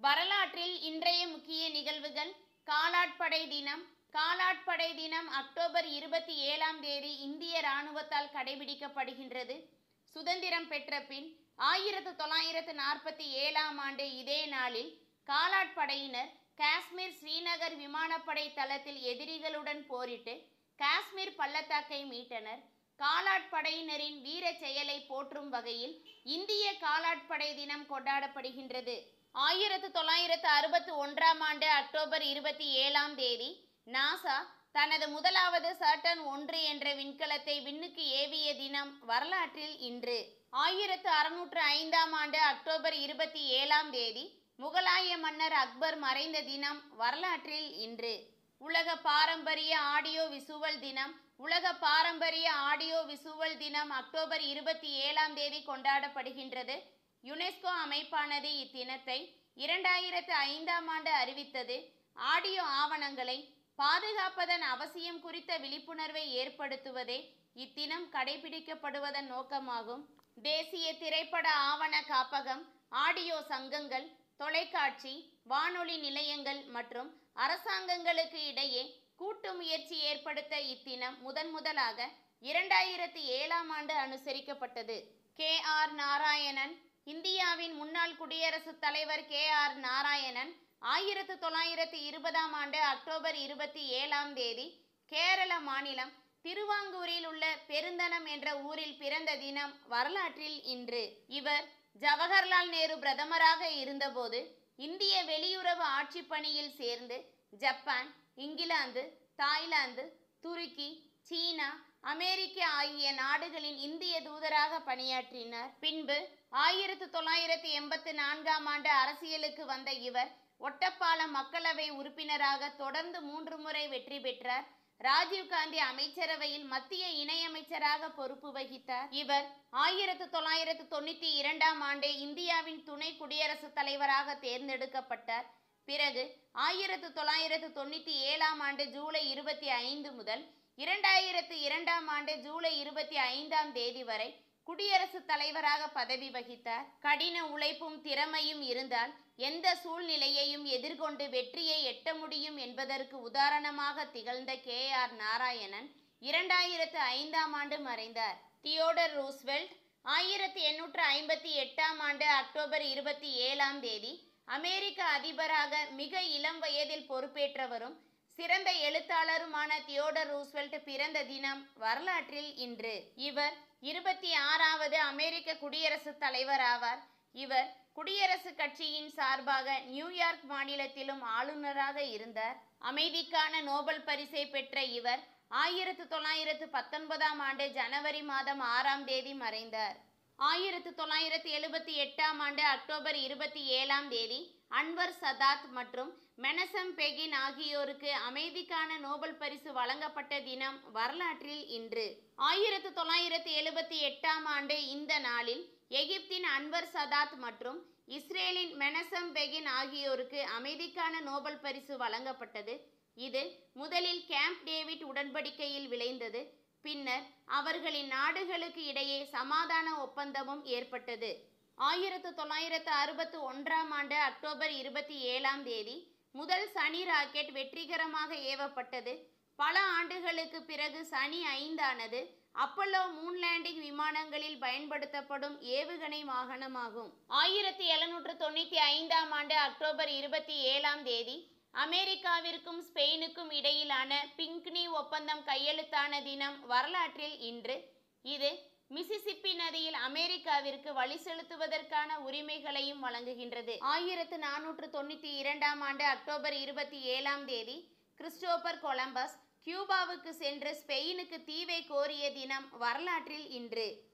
வரலாற்றில் இன்றைய முக்கிய நிகழ்வுகள் காலாட்படை தினம் காலாட்படை தினம் அக்டோபர் இருபத்தி ஏழாம் தேதி இந்திய இராணுவத்தால் கடைபிடிக்கப்படுகின்றது சுதந்திரம் பெற்ற பின் ஆயிரத்து தொள்ளாயிரத்து நாற்பத்தி ஏழாம் ஆண்டு இதே நாளில் காலாட்படையினர் காஷ்மீர் ஸ்ரீநகர் விமானப்படை தளத்தில் எதிரிகளுடன் போரிட்டு காஷ்மீர் பள்ளத்தாக்கை மீட்டனர் காலாட்படையினரின் வீர செயலை போற்றும் வகையில் இந்திய காலாட்படை தினம் கொண்டாடப்படுகின்றது ஆயிரத்து தொள்ளாயிரத்து அறுபத்தி ஒன்றாம் ஆண்டு அக்டோபர் இருபத்தி ஏழாம் தேதி நாசா தனது முதலாவது சர்டன் ஒன்று என்ற விண்கலத்தை விண்ணுக்கு ஏவிய தினம் வரலாற்றில் இன்று ஆயிரத்து அறுநூற்று ஐந்தாம் ஆண்டு அக்டோபர் இருபத்தி ஏழாம் தேதி முகலாய மன்னர் அக்பர் மறைந்த தினம் வரலாற்றில் இன்று உலக பாரம்பரிய ஆடியோ விசுவல் தினம் உலக பாரம்பரிய ஆடியோ விசுவல் தினம் அக்டோபர் இருபத்தி ஏழாம் தேதி கொண்டாடப்படுகின்றது யுனெஸ்கோ அமைப்பானது இத்தினத்தை இரண்டாயிரத்து ஐந்தாம் ஆண்டு அறிவித்தது ஆடியோ ஆவணங்களை பாதுகாப்பதன் அவசியம் குறித்த விழிப்புணர்வை ஏற்படுத்துவதே இத்தினம் கடைபிடிக்கப்படுவதன் நோக்கமாகும் தேசிய திரைப்பட ஆவண காப்பகம் ஆடியோ சங்கங்கள் தொலைக்காட்சி வானொலி நிலையங்கள் மற்றும் அரசாங்கங்களுக்கு இடையே கூட்டு முயற்சி ஏற்படுத்த இத்தினம் முதன் முதலாக இரண்டாயிரத்தி ஏழாம் ஆண்டு அனுசரிக்கப்பட்டது கே ஆர் நாராயணன் இந்தியாவின் முன்னாள் குடியரசுத் தலைவர் கே ஆர் நாராயணன் ஆயிரத்து தொள்ளாயிரத்து இருபதாம் ஆண்டு அக்டோபர் இருபத்தி ஏழாம் தேதி கேரள மாநிலம் திருவாங்கூரில் உள்ள பெருந்தனம் என்ற ஊரில் பிறந்த தினம் வரலாற்றில் இன்று இவர் ஜவஹர்லால் நேரு பிரதமராக இருந்தபோது இந்திய வெளியுறவு ஆட்சி பணியில் சேர்ந்து ஜப்பான் இங்கிலாந்து தாய்லாந்து துருக்கி சீனா அமெரிக்க ஆகிய நாடுகளின் இந்திய தூதராக பணியாற்றினார் பின்பு ஆயிரத்து தொள்ளாயிரத்து எண்பத்து நான்காம் ஆண்டு அரசியலுக்கு வந்த இவர் ஒட்டப்பாலம் மக்களவை உறுப்பினராக தொடர்ந்து மூன்று முறை வெற்றி பெற்றார் ராஜீவ்காந்தி அமைச்சரவையில் மத்திய இணையமைச்சராக பொறுப்பு வகித்தார் இவர் ஆயிரத்து தொள்ளாயிரத்து தொண்ணூத்தி இரண்டாம் ஆண்டே இந்தியாவின் துணை குடியரசுத் தலைவராக தேர்ந்தெடுக்கப்பட்டார் பிறகு ஆயிரத்து தொள்ளாயிரத்து தொண்ணூத்தி ஏழாம் ஆண்டு ஜூலை இருபத்தி ஐந்து முதல் இரண்டாயிரத்து இரண்டாம் ஆண்டு ஜூலை இருபத்தி ஐந்தாம் தேதி வரை குடியரசுத் தலைவராக பதவி வகித்தார் கடின உழைப்பும் திறமையும் இருந்தால் எந்த சூழ்நிலையையும் எதிர்கொண்டு வெற்றியை எட்ட முடியும் என்பதற்கு உதாரணமாக திகழ்ந்த கே ஆர் நாராயணன் இரண்டாயிரத்து ஐந்தாம் ஆண்டு மறைந்தார் தியோடர் ரூஸ்வெல்ட் ஆயிரத்தி எண்ணூற்று ஐம்பத்தி எட்டாம் ஆண்டு அக்டோபர் இருபத்தி ஏழாம் தேதி அமெரிக்க அதிபராக மிக இளம் வயதில் பொறுப்பேற்றவரும் சிறந்த எழுத்தாளருமான தியோடர் ரூஸ்வெல்ட் பிறந்த தினம் வரலாற்றில் இன்று இவர் இருபத்தி ஆறாவது அமெரிக்க குடியரசுத் தலைவர் ஆவார் இவர் குடியரசுக் கட்சியின் சார்பாக நியூயார்க் மாநிலத்திலும் ஆளுநராக இருந்தார் அமைதிக்கான நோபல் பரிசை பெற்ற இவர் ஆயிரத்து தொள்ளாயிரத்து பத்தொன்பதாம் ஆண்டு ஜனவரி மாதம் ஆறாம் தேதி மறைந்தார் ஆயிரத்து தொள்ளாயிரத்து எழுபத்தி எட்டாம் ஆண்டு அக்டோபர் இருபத்தி ஏழாம் தேதி அன்வர் சதாத் மற்றும் மெனசம் பெகின் ஆகியோருக்கு அமைதிக்கான நோபல் பரிசு வழங்கப்பட்ட தினம் வரலாற்றில் இன்று ஆயிரத்து தொள்ளாயிரத்து எழுபத்தி எட்டாம் ஆண்டு இந்த நாளில் எகிப்தின் அன்வர் சதாத் மற்றும் இஸ்ரேலின் மெனசம் பெகின் ஆகியோருக்கு அமைதிக்கான நோபல் பரிசு வழங்கப்பட்டது இது முதலில் கேம்ப் டேவிட் உடன்படிக்கையில் விளைந்தது பின்னர் அவர்களின் நாடுகளுக்கு இடையே சமாதான ஒப்பந்தமும் ஏற்பட்டது ஆயிரத்து தொள்ளாயிரத்து அறுபத்து ஒன்றாம் ஆண்டு அக்டோபர் இருபத்தி ஏழாம் தேதி முதல் சனி ராக்கெட் வெற்றிகரமாக ஏவப்பட்டது பல ஆண்டுகளுக்கு பிறகு சனி ஐந்தானது அப்பல்லோ மூன் லேண்டிங் விமானங்களில் பயன்படுத்தப்படும் ஏவுகணை வாகனமாகும் ஆயிரத்தி எழுநூற்று தொண்ணூற்றி ஐந்தாம் ஆண்டு அக்டோபர் இருபத்தி ஏழாம் தேதி அமெரிக்காவிற்கும் ஸ்பெயினுக்கும் இடையிலான பிங்க்னி ஒப்பந்தம் கையெழுத்தான தினம் வரலாற்றில் இன்று இது மிசிசிப்பி நதியில் அமெரிக்காவிற்கு வழி செலுத்துவதற்கான உரிமைகளையும் வழங்குகின்றது ஆயிரத்து நானூற்று தொண்ணூற்றி இரண்டாம் ஆண்டு அக்டோபர் இருபத்தி ஏழாம் தேதி கிறிஸ்டோபர் கொலம்பஸ் கியூபாவுக்கு சென்று ஸ்பெயினுக்கு தீவை கோரிய தினம் வரலாற்றில் இன்று